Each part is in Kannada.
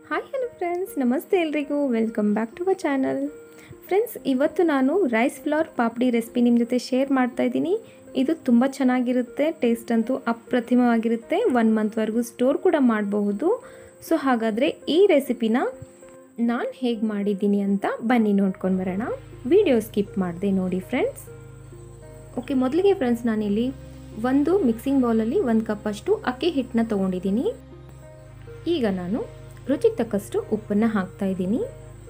ಹಾಯ್ ಹಲೋ ಫ್ರೆಂಡ್ಸ್ ನಮಸ್ತೆ ಎಲ್ರಿಗೂ welcome back to a channel friends ಇವತ್ತು ನಾನು ರೈಸ್ ಫ್ಲವರ್ ಪಾಪಡಿ ರೆಸಿಪಿ ನಿಮ್ಮ ಜೊತೆ ಶೇರ್ ಮಾಡ್ತಾ ಇದ್ದೀನಿ ಇದು ತುಂಬ ಚೆನ್ನಾಗಿರುತ್ತೆ ಟೇಸ್ಟ್ ಅಂತೂ ಅಪ್ರತಿಮವಾಗಿರುತ್ತೆ ಒನ್ ಮಂತ್ವರೆಗೂ ಸ್ಟೋರ್ ಕೂಡ ಮಾಡಬಹುದು ಸೊ ಹಾಗಾದರೆ ಈ ರೆಸಿಪಿನ ನಾನು ಹೇಗೆ ಮಾಡಿದ್ದೀನಿ ಅಂತ ಬನ್ನಿ ನೋಡ್ಕೊಂಡು ಬರೋಣ ವಿಡಿಯೋ ಸ್ಕಿಪ್ ಮಾಡಿದೆ ನೋಡಿ ಫ್ರೆಂಡ್ಸ್ ಓಕೆ ಮೊದಲಿಗೆ ಫ್ರೆಂಡ್ಸ್ ನಾನಿಲ್ಲಿ ಒಂದು ಮಿಕ್ಸಿಂಗ್ ಬೌಲಲ್ಲಿ ಒಂದು ಕಪ್ಪಷ್ಟು ಅಕ್ಕಿ ಹಿಟ್ಟನ್ನ ತೊಗೊಂಡಿದ್ದೀನಿ ಈಗ ನಾನು ರುಚಿಗೆ ತಕ್ಕಷ್ಟು ಉಪ್ಪನ್ನು ಹಾಕ್ತಾ ಇದ್ದೀನಿ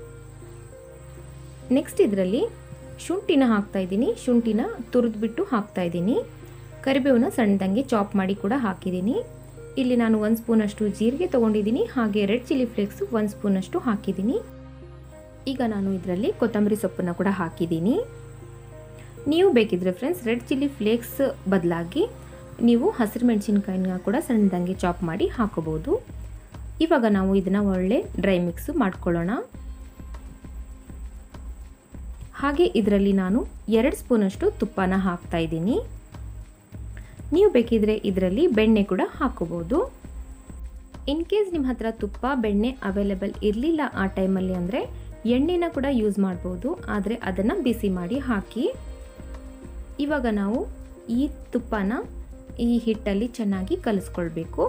ನೆಕ್ಸ್ಟ್ ಇದರಲ್ಲಿ ಶುಂಠಿನ ಹಾಕ್ತಾ ಇದ್ದೀನಿ ಶುಂಠಿನ ತುರಿದ್ಬಿಟ್ಟು ಹಾಕ್ತಾ ಇದ್ದೀನಿ ಕರಿಬೇವನ್ನ ಸಣ್ಣದಂಗೆ ಚಾಪ್ ಮಾಡಿ ಕೂಡ ಹಾಕಿದ್ದೀನಿ ಇಲ್ಲಿ ನಾನು ಒಂದು ಸ್ಪೂನಷ್ಟು ಜೀರಿಗೆ ತೊಗೊಂಡಿದ್ದೀನಿ ಹಾಗೆ ರೆಡ್ ಚಿಲ್ಲಿ ಫ್ಲೇಕ್ಸು ಒಂದು ಸ್ಪೂನಷ್ಟು ಹಾಕಿದ್ದೀನಿ ಈಗ ನಾನು ಇದರಲ್ಲಿ ಕೊತ್ತಂಬರಿ ಸೊಪ್ಪನ್ನು ಕೂಡ ಹಾಕಿದ್ದೀನಿ ನೀವು ಬೇಕಿದ್ರೆ ಫ್ರೆಂಡ್ಸ್ ರೆಡ್ ಚಿಲ್ಲಿ ಫ್ಲೇಕ್ಸ್ ಬದಲಾಗಿ ನೀವು ಹಸಿರು ಮೆಣಸಿನ್ಕಾಯಿನ ಕೂಡ ಸಣ್ಣದಂಗೆ ಚಾಪ್ ಮಾಡಿ ಹಾಕೋಬೋದು ಇವಾಗ ನಾವು ಇದನ್ನು ಒಳ್ಳೆ ಡ್ರೈ ಮಿಕ್ಸು ಮಾಡ್ಕೊಳ್ಳೋಣ ಹಾಗೆ ಇದರಲ್ಲಿ ನಾನು ಎರಡು ಸ್ಪೂನಷ್ಟು ತುಪ್ಪನ ಹಾಕ್ತಾ ಇದ್ದೀನಿ ನೀವು ಬೇಕಿದ್ರೆ ಇದರಲ್ಲಿ ಬೆಣ್ಣೆ ಕೂಡ ಹಾಕೋಬೋದು ಇನ್ ಕೇಸ್ ನಿಮ್ಮ ಹತ್ರ ತುಪ್ಪ ಬೆಣ್ಣೆ ಅವೈಲೇಬಲ್ ಇರಲಿಲ್ಲ ಆ ಟೈಮಲ್ಲಿ ಅಂದರೆ ಎಣ್ಣೆನ ಕೂಡ ಯೂಸ್ ಮಾಡ್ಬೋದು ಆದರೆ ಅದನ್ನು ಬಿಸಿ ಮಾಡಿ ಹಾಕಿ ಇವಾಗ ನಾವು ಈ ತುಪ್ಪನ ಈ ಹಿಟ್ಟಲ್ಲಿ ಚೆನ್ನಾಗಿ ಕಲಿಸ್ಕೊಳ್ಬೇಕು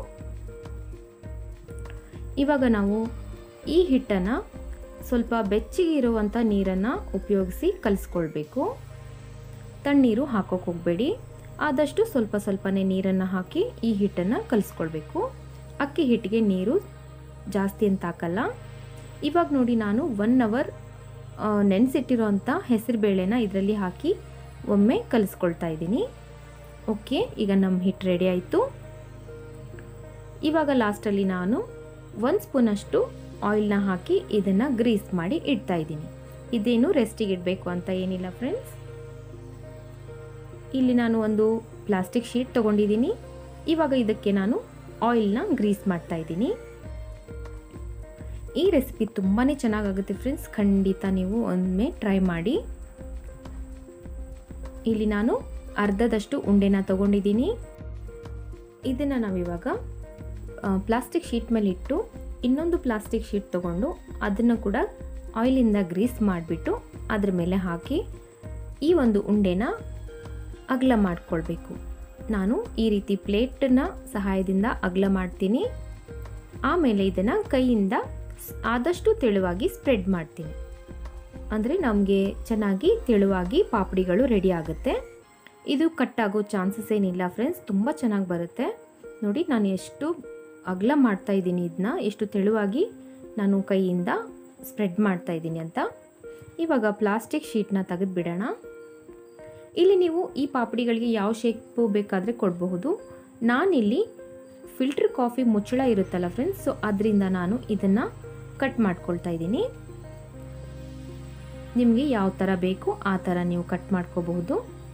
ಇವಾಗ ನಾವು ಈ ಹಿಟ್ಟನ್ನು ಸ್ವಲ್ಪ ಬೆಚ್ಚಗೆ ಇರುವಂಥ ನೀರನ್ನು ಉಪಯೋಗಿಸಿ ಕಲಿಸ್ಕೊಳ್ಬೇಕು ತಣ್ಣೀರು ಹಾಕೋಕೆ ಹೋಗಬೇಡಿ ಆದಷ್ಟು ಸ್ವಲ್ಪ ಸ್ವಲ್ಪನೇ ನೀರನ್ನು ಹಾಕಿ ಈ ಹಿಟ್ಟನ್ನು ಕಲಿಸ್ಕೊಳ್ಬೇಕು ಅಕ್ಕಿ ಹಿಟ್ಟಿಗೆ ನೀರು ಜಾಸ್ತಿ ಅಂತ ಹಾಕಲ್ಲ ಇವಾಗ ನೋಡಿ ನಾನು ಒನ್ ಅವರ್ ನೆನೆಸಿಟ್ಟಿರೋಂಥ ಹೆಸರುಬೇಳೆನ ಇದರಲ್ಲಿ ಹಾಕಿ ಒಮ್ಮೆ ಕಲಿಸ್ಕೊಳ್ತಾ ಇದ್ದೀನಿ ಓಕೆ ಈಗ ನಮ್ಮ ಹಿಟ್ಟು ರೆಡಿ ಆಯಿತು ಇವಾಗ ಲಾಸ್ಟಲ್ಲಿ ನಾನು ಒಂದು ಸ್ಪೂನಷ್ಟು ಆಯಿಲ್ನ ಹಾಕಿ ಇದನ್ನು ಗ್ರೀಸ್ ಮಾಡಿ ಇಡ್ತಾ ಇದ್ದೀನಿ ಇದೇನು ರೆಸ್ಟಿಗೆ ಇಡಬೇಕು ಅಂತ ಏನಿಲ್ಲ ಫ್ರೆಂಡ್ಸ್ ಇಲ್ಲಿ ನಾನು ಒಂದು ಪ್ಲಾಸ್ಟಿಕ್ ಶೀಟ್ ತೊಗೊಂಡಿದ್ದೀನಿ ಇವಾಗ ಇದಕ್ಕೆ ನಾನು ಆಯಿಲ್ನ ಗ್ರೀಸ್ ಮಾಡ್ತಾ ಇದ್ದೀನಿ ಈ ರೆಸಿಪಿ ತುಂಬಾ ಚೆನ್ನಾಗಾಗುತ್ತೆ ಫ್ರೆಂಡ್ಸ್ ಖಂಡಿತ ನೀವು ಒಮ್ಮೆ ಟ್ರೈ ಮಾಡಿ ಇಲ್ಲಿ ನಾನು ಅರ್ಧದಷ್ಟು ಉಂಡೆನ ತೊಗೊಂಡಿದ್ದೀನಿ ಇದನ್ನು ನಾವಿವಾಗ ಪ್ಲಾಸ್ಟಿಕ್ ಶೀಟ್ ಮೇಲೆ ಇಟ್ಟು ಇನ್ನೊಂದು ಪ್ಲಾಸ್ಟಿಕ್ ಶೀಟ್ ತೊಗೊಂಡು ಅದನ್ನು ಕೂಡ ಆಯಿಲಿಂದ ಗ್ರೀಸ್ ಮಾಡಿಬಿಟ್ಟು ಅದ್ರ ಮೇಲೆ ಹಾಕಿ ಈ ಒಂದು ಉಂಡೆನ ಅಗಲ ಮಾಡಿಕೊಳ್ಬೇಕು ನಾನು ಈ ರೀತಿ ಪ್ಲೇಟನ್ನ ಸಹಾಯದಿಂದ ಅಗಲ ಮಾಡ್ತೀನಿ ಆಮೇಲೆ ಇದನ್ನು ಕೈಯಿಂದ ಆದಷ್ಟು ತೆಳುವಾಗಿ ಸ್ಪ್ರೆಡ್ ಮಾಡ್ತೀನಿ ಅಂದರೆ ನಮಗೆ ಚೆನ್ನಾಗಿ ತೆಳುವಾಗಿ ಪಾಪಡಿಗಳು ರೆಡಿ ಆಗುತ್ತೆ ಇದು ಕಟ್ಟಾಗೋ ಚಾನ್ಸಸ್ ಏನಿಲ್ಲ ಫ್ರೆಂಡ್ಸ್ ತುಂಬ ಚೆನ್ನಾಗಿ ಬರುತ್ತೆ ನೋಡಿ ನಾನು ಎಷ್ಟು ಅಗಲ ಮಾಡ್ತಾ ಇದ್ದೀನಿ ಇದನ್ನ ಎಷ್ಟು ತೆಳುವಾಗಿ ನಾನು ಕೈಯಿಂದ ಸ್ಪ್ರೆಡ್ ಮಾಡ್ತಾ ಇದ್ದೀನಿ ಅಂತ ಇವಾಗ ಪ್ಲಾಸ್ಟಿಕ್ ಶೀಟ್ನ ತೆಗೆದುಬಿಡೋಣ ಇಲ್ಲಿ ನೀವು ಈ ಪಾಪಡಿಗಳಿಗೆ ಯಾವ ಶೇಪು ಬೇಕಾದರೆ ಕೊಡಬಹುದು ನಾನಿಲ್ಲಿ ಫಿಲ್ಟರ್ ಕಾಫಿ ಮುಚ್ಚಳ ಇರುತ್ತಲ್ಲ ಫ್ರೆಂಡ್ಸ್ ಸೊ ಅದರಿಂದ ನಾನು ಇದನ್ನು ಕಟ್ ಮಾಡ್ಕೊಳ್ತಾ ಇದ್ದೀನಿ ನಿಮಗೆ ಯಾವ ಥರ ಬೇಕು ಆ ಥರ ನೀವು ಕಟ್ ಮಾಡ್ಕೋಬಹುದು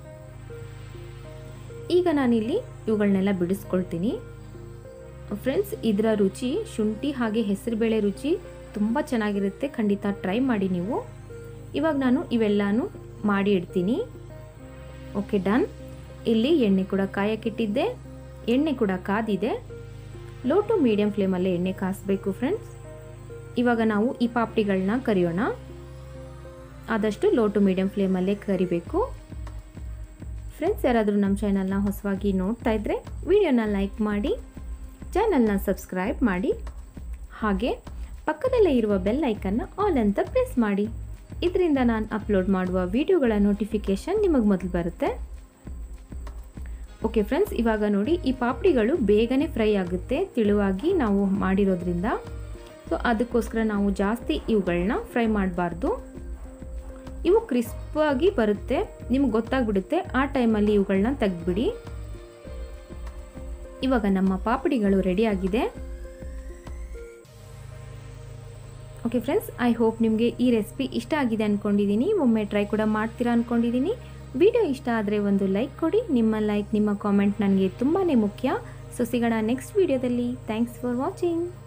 ಈಗ ನಾನಿಲ್ಲಿ ಇವುಗಳನ್ನೆಲ್ಲ ಬಿಡಿಸ್ಕೊಳ್ತೀನಿ ಫ್ರೆಂಡ್ಸ್ ಇದರ ರುಚಿ ಶುಂಠಿ ಹಾಗೆ ಹೆಸರುಬೇಳೆ ರುಚಿ ತುಂಬ ಚೆನ್ನಾಗಿರುತ್ತೆ ಖಂಡಿತ ಟ್ರೈ ಮಾಡಿ ನೀವು ಇವಾಗ ನಾನು ಇವೆಲ್ಲನೂ ಮಾಡಿ ಇಡ್ತೀನಿ ಓಕೆ ಡನ್ ಇಲ್ಲಿ ಎಣ್ಣೆ ಕೂಡ ಕಾಯಕ್ಕಿಟ್ಟಿದ್ದೆ ಎಣ್ಣೆ ಕೂಡ ಕಾದಿದೆ ಲೋ ಟು ಮೀಡಿಯಂ ಫ್ಲೇಮಲ್ಲೇ ಎಣ್ಣೆ ಕಾಸಬೇಕು ಫ್ರೆಂಡ್ಸ್ ಇವಾಗ ನಾವು ಈ ಪಾಪಡಿಗಳನ್ನ ಕರಿಯೋಣ ಆದಷ್ಟು ಲೋ ಟು ಮೀಡಿಯಂ ಫ್ಲೇಮಲ್ಲೇ ಕರಿಬೇಕು ಫ್ರೆಂಡ್ಸ್ ಯಾರಾದರೂ ನಮ್ಮ ಚಾನಲ್ನ ಹೊಸವಾಗಿ ನೋಡ್ತಾ ಇದ್ದರೆ ವಿಡಿಯೋನ ಲೈಕ್ ಮಾಡಿ ಚಾನಲ್ನ ಸಬ್ಸ್ಕ್ರೈಬ್ ಮಾಡಿ ಹಾಗೆ ಪಕ್ಕದಲ್ಲೇ ಇರುವ ಬೆಲ್ ಐಕನ್ನ ಆಲ್ ಅಂತ ಪ್ರೆಸ್ ಮಾಡಿ ಇದರಿಂದ ನಾನು ಅಪ್ಲೋಡ್ ಮಾಡುವ ವಿಡಿಯೋಗಳ ನೋಟಿಫಿಕೇಷನ್ ನಿಮಗೆ ಮೊದಲು ಬರುತ್ತೆ ಓಕೆ ಫ್ರೆಂಡ್ಸ್ ಇವಾಗ ನೋಡಿ ಈ ಪಾಪಡಿಗಳು ಬೇಗನೆ ಫ್ರೈ ಆಗುತ್ತೆ ತಿಳುವಾಗಿ ನಾವು ಮಾಡಿರೋದ್ರಿಂದ ಸೊ ಅದಕ್ಕೋಸ್ಕರ ನಾವು ಜಾಸ್ತಿ ಇವುಗಳನ್ನ ಫ್ರೈ ಮಾಡಬಾರ್ದು ಇವು ಕ್ರಿಸ್ಪಾಗಿ ಬರುತ್ತೆ ನಿಮ್ಗೆ ಗೊತ್ತಾಗ್ಬಿಡುತ್ತೆ ಆ ಟೈಮಲ್ಲಿ ಇವುಗಳನ್ನ ತೆಗೆದ್ಬಿಡಿ ಇವಾಗ ನಮ್ಮ ಪಾಪಡಿಗಳು ರೆಡಿಯಾಗಿದೆ ಓಕೆ ಫ್ರೆಂಡ್ಸ್ ಐ ಹೋಪ್ ನಿಮಗೆ ಈ ರೆಸಿಪಿ ಇಷ್ಟ ಆಗಿದೆ ಅಂದ್ಕೊಂಡಿದ್ದೀನಿ ಒಮ್ಮೆ ಟ್ರೈ ಕೂಡ ಮಾಡ್ತೀರಾ ಅಂದ್ಕೊಂಡಿದ್ದೀನಿ ವಿಡಿಯೋ ಇಷ್ಟ ಆದರೆ ಒಂದು ಲೈಕ್ ಕೊಡಿ ನಿಮ್ಮ ಲೈಕ್ ನಿಮ್ಮ ಕಾಮೆಂಟ್ ನನಗೆ ತುಂಬಾ ಮುಖ್ಯ ಸೊ ಸಿಗೋಣ ನೆಕ್ಸ್ಟ್ ವಿಡಿಯೋದಲ್ಲಿ ಥ್ಯಾಂಕ್ಸ್ ಫಾರ್ ವಾಚಿಂಗ್